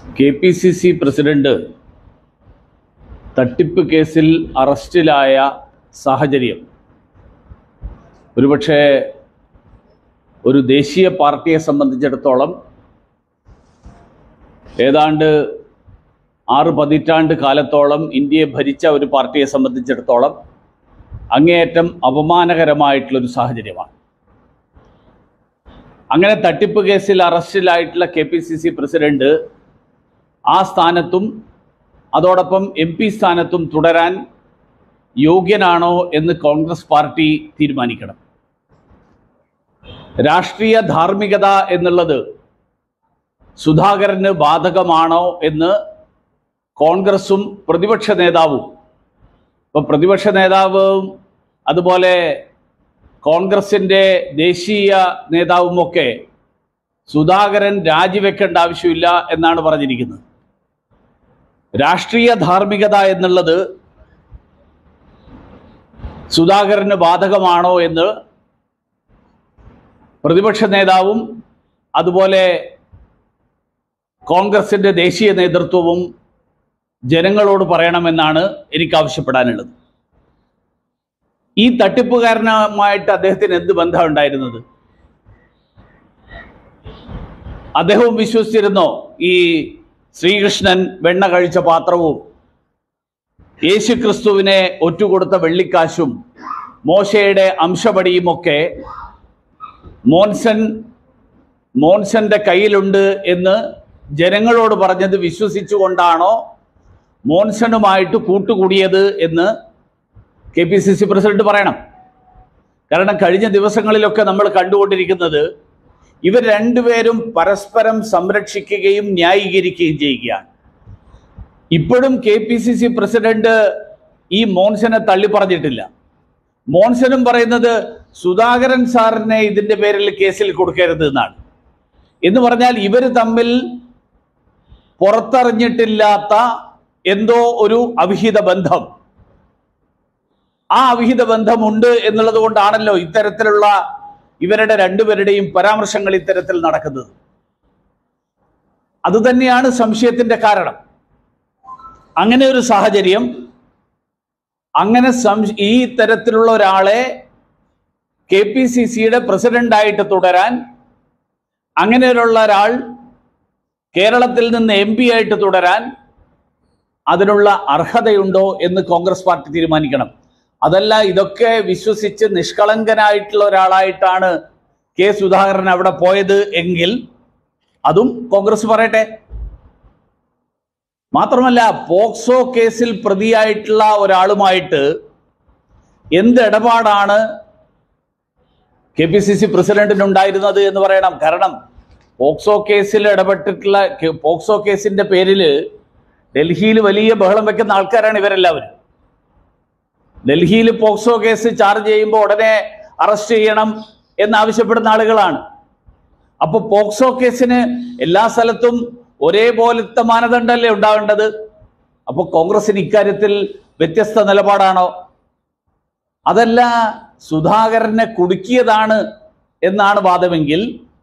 K P C C president തട്ടിപ്പ് കേസിൽ അറസ്റ്റിലായ സാഹചര്യം ഒരുപക്ഷെ ഒരു ദേശീയ പാർട്ടിയെ സംബന്ധിച്ചിടത്തോളം ഏതാണ്ട് ആറ് പതിറ്റാണ്ട് കാലത്തോളം ഇന്ത്യയെ ഭരിച്ച ഒരു പാർട്ടിയെ സംബന്ധിച്ചിടത്തോളം അങ്ങേയറ്റം അപമാനകരമായിട്ടുള്ളൊരു സാഹചര്യമാണ് അങ്ങനെ തട്ടിപ്പ് കേസിൽ അറസ്റ്റിലായിട്ടുള്ള K P C C president ആ സ്ഥാനത്തും അതോടൊപ്പം എം പി സ്ഥാനത്തും തുടരാൻ യോഗ്യനാണോ എന്ന് കോൺഗ്രസ് പാർട്ടി തീരുമാനിക്കണം രാഷ്ട്രീയ ധാർമ്മികത എന്നുള്ളത് സുധാകരന് ബാധകമാണോ എന്ന് കോൺഗ്രസും പ്രതിപക്ഷ നേതാവും ഇപ്പോൾ പ്രതിപക്ഷ നേതാവും അതുപോലെ കോൺഗ്രസിൻ്റെ ദേശീയ നേതാവുമൊക്കെ സുധാകരൻ രാജിവെക്കേണ്ട ആവശ്യമില്ല എന്നാണ് പറഞ്ഞിരിക്കുന്നത് രാഷ്ട്രീയ ധാർമ്മികത എന്നുള്ളത് സുധാകരന് ബാധകമാണോ എന്ന് പ്രതിപക്ഷ നേതാവും അതുപോലെ കോൺഗ്രസിൻ്റെ ദേശീയ നേതൃത്വവും ജനങ്ങളോട് പറയണമെന്നാണ് എനിക്ക് ആവശ്യപ്പെടാനുള്ളത് ഈ തട്ടിപ്പുകാരനുമായിട്ട് അദ്ദേഹത്തിന് എന്ത് ബന്ധം ഉണ്ടായിരുന്നത് അദ്ദേഹവും വിശ്വസിച്ചിരുന്നോ ഈ ശ്രീകൃഷ്ണൻ വെണ്ണ കഴിച്ച പാത്രവും യേശുക്രിസ്തുവിനെ ഒറ്റുകൊടുത്ത വെള്ളിക്കാശും മോശയുടെ അംശപടിയുമൊക്കെ മോൻസൻ മോൻസന്റെ കയ്യിലുണ്ട് എന്ന് ജനങ്ങളോട് പറഞ്ഞത് വിശ്വസിച്ചുകൊണ്ടാണോ മോൻസണുമായിട്ട് കൂട്ടുകൂടിയത് എന്ന് K P C C president പറയണം കാരണം കഴിഞ്ഞ ദിവസങ്ങളിലൊക്കെ നമ്മൾ കണ്ടുകൊണ്ടിരിക്കുന്നത് ഇവർ രണ്ടുപേരും പരസ്പരം സംരക്ഷിക്കുകയും ന്യായീകരിക്കുകയും ചെയ്യുകയാണ് ഇപ്പോഴും K P C C president ഈ മോൻസനെ തള്ളി പറഞ്ഞിട്ടില്ല മോൻസനും പറയുന്നത് സുധാകരൻ സാറിനെ ഇതിന്റെ പേരിൽ കേസിൽ കൊടുക്കരുത് എന്നാണ് എന്ന് പറഞ്ഞാൽ ഇവർ തമ്മിൽ പുറത്തറിഞ്ഞിട്ടില്ലാത്ത എന്തോ ഒരു അവിഹിത ബന്ധം ആ അവിഹിത ബന്ധമുണ്ട് എന്നുള്ളത് കൊണ്ടാണല്ലോ ഇത്തരത്തിലുള്ള ഇവരുടെ രണ്ടുപേരുടെയും പരാമർശങ്ങൾ ഇത്തരത്തിൽ നടക്കുന്നത് അതുതന്നെയാണ് സംശയത്തിന്റെ കാരണം അങ്ങനെ ഒരു സാഹചര്യം അങ്ങനെ സംശ ഈ തരത്തിലുള്ള ഒരാളെ കെ പി സി സിയുടെ പ്രസിഡന്റായിട്ട് തുടരാൻ അങ്ങനെയുള്ള ഒരാൾ കേരളത്തിൽ നിന്ന് എം പി ആയിട്ട് തുടരാൻ അതിനുള്ള അർഹതയുണ്ടോ എന്ന് കോൺഗ്രസ് പാർട്ടി തീരുമാനിക്കണം അതല്ല ഇതൊക്കെ വിശ്വസിച്ച് നിഷ്കളങ്കനായിട്ടുള്ള ഒരാളായിട്ടാണ് കെ സുധാകരൻ അവിടെ പോയത് എങ്കിൽ അതും കോൺഗ്രസ് പറയട്ടെ മാത്രമല്ല പോക്സോ കേസിൽ പ്രതിയായിട്ടുള്ള ഒരാളുമായിട്ട് എന്ത് ഇടപാടാണ് കെ പി സി സി പ്രസിഡന്റിന് ഉണ്ടായിരുന്നത് എന്ന് പറയണം കാരണം പോക്സോ കേസിൽ ഇടപെട്ടിട്ടുള്ള കെ- പോക്സോ കേസിന്റെ പേരിൽ ഡൽഹിയിൽ വലിയ ബഹളം വെക്കുന്ന ആൾക്കാരാണ് ഇവരെല്ലാവരും ഡൽഹിയിൽ പോക്സോ കേസ് ചാർജ് ചെയ്യുമ്പോൾ ഉടനെ അറസ്റ്റ് ചെയ്യണം എന്നാവശ്യപ്പെടുന്ന ആളുകളാണ് അപ്പൊ പോക്സോ കേസിന് എല്ലാ സ്ഥലത്തും ഒരേപോലത്തെ മാനദണ്ഡമല്ലേ ഉണ്ടാവേണ്ടത് അപ്പൊ കോൺഗ്രസിന് ഇക്കാര്യത്തിൽ വ്യത്യസ്ത നിലപാടാണോ അതല്ല സുധാകരനെ കുടുക്കിയതാണ് എന്നാണ് വാദമെങ്കിൽ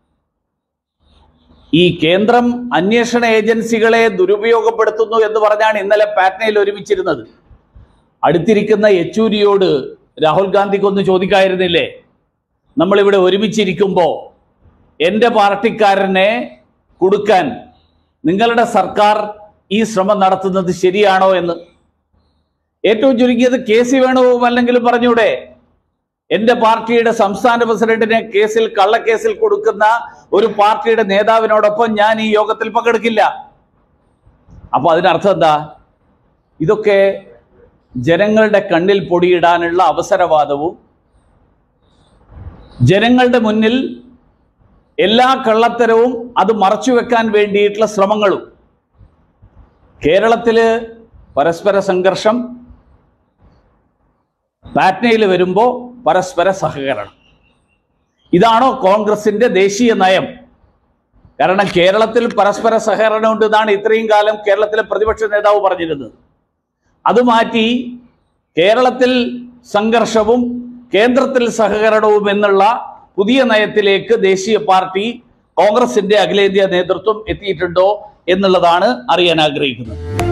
ഈ കേന്ദ്രം അന്വേഷണ ഏജൻസികളെ ദുരുപയോഗപ്പെടുത്തുന്നു എന്ന് പറഞ്ഞാണ് ഇന്നലെ പാറ്റ്നയിൽ ഒരുമിച്ചിരുന്നത് അടുത്തിരിക്കുന്ന യെച്ചൂരിയോട് രാഹുൽ ഗാന്ധിക്കൊന്ന് ചോദിക്കായിരുന്നില്ലേ നമ്മളിവിടെ ഒരുമിച്ചിരിക്കുമ്പോൾ എൻ്റെ പാർട്ടിക്കാരനെ കൊടുക്കാൻ നിങ്ങളുടെ സർക്കാർ ഈ ശ്രമം നടത്തുന്നത് ശരിയാണോ എന്ന് ഏറ്റവും ചുരുങ്ങിയത് കെ സി വേണുവും അല്ലെങ്കിൽ പറഞ്ഞൂടെ എന്റെ പാർട്ടിയുടെ സംസ്ഥാന പ്രസിഡന്റിനെ കേസിൽ കള്ളക്കേസിൽ കൊടുക്കുന്ന ഒരു പാർട്ടിയുടെ നേതാവിനോടൊപ്പം ഞാൻ ഈ യോഗത്തിൽ പങ്കെടുക്കില്ല അപ്പൊ അതിനർത്ഥം എന്താ ഇതൊക്കെ ജനങ്ങളുടെ കണ്ണിൽ പൊടിയിടാനുള്ള അവസരവാദവും ജനങ്ങളുടെ മുന്നിൽ എല്ലാ കള്ളത്തരവും അത് മറച്ചുവെക്കാൻ വേണ്ടിയിട്ടുള്ള ശ്രമങ്ങളും കേരളത്തില് പരസ്പര സംഘർഷം പാറ്റ്നയിൽ വരുമ്പോൾ പരസ്പര സഹകരണം ഇതാണോ കോൺഗ്രസിന്റെ ദേശീയ നയം കാരണം കേരളത്തിൽ പരസ്പര സഹകരണം ഉണ്ട് എന്നാണ് ഇത്രയും കാലം കേരളത്തിലെ പ്രതിപക്ഷ നേതാവ് പറഞ്ഞിരുന്നത് അത് മാറ്റി കേരളത്തിൽ സംഘർഷവും കേന്ദ്രത്തിൽ സഹകരണവും എന്നുള്ള പുതിയ നയത്തിലേക്ക് ദേശീയ പാർട്ടി കോൺഗ്രസിന്റെ അഖിലേന്ത്യാ നേതൃത്വം എത്തിയിട്ടുണ്ടോ എന്നുള്ളതാണ് അറിയാൻ ആഗ്രഹിക്കുന്നത്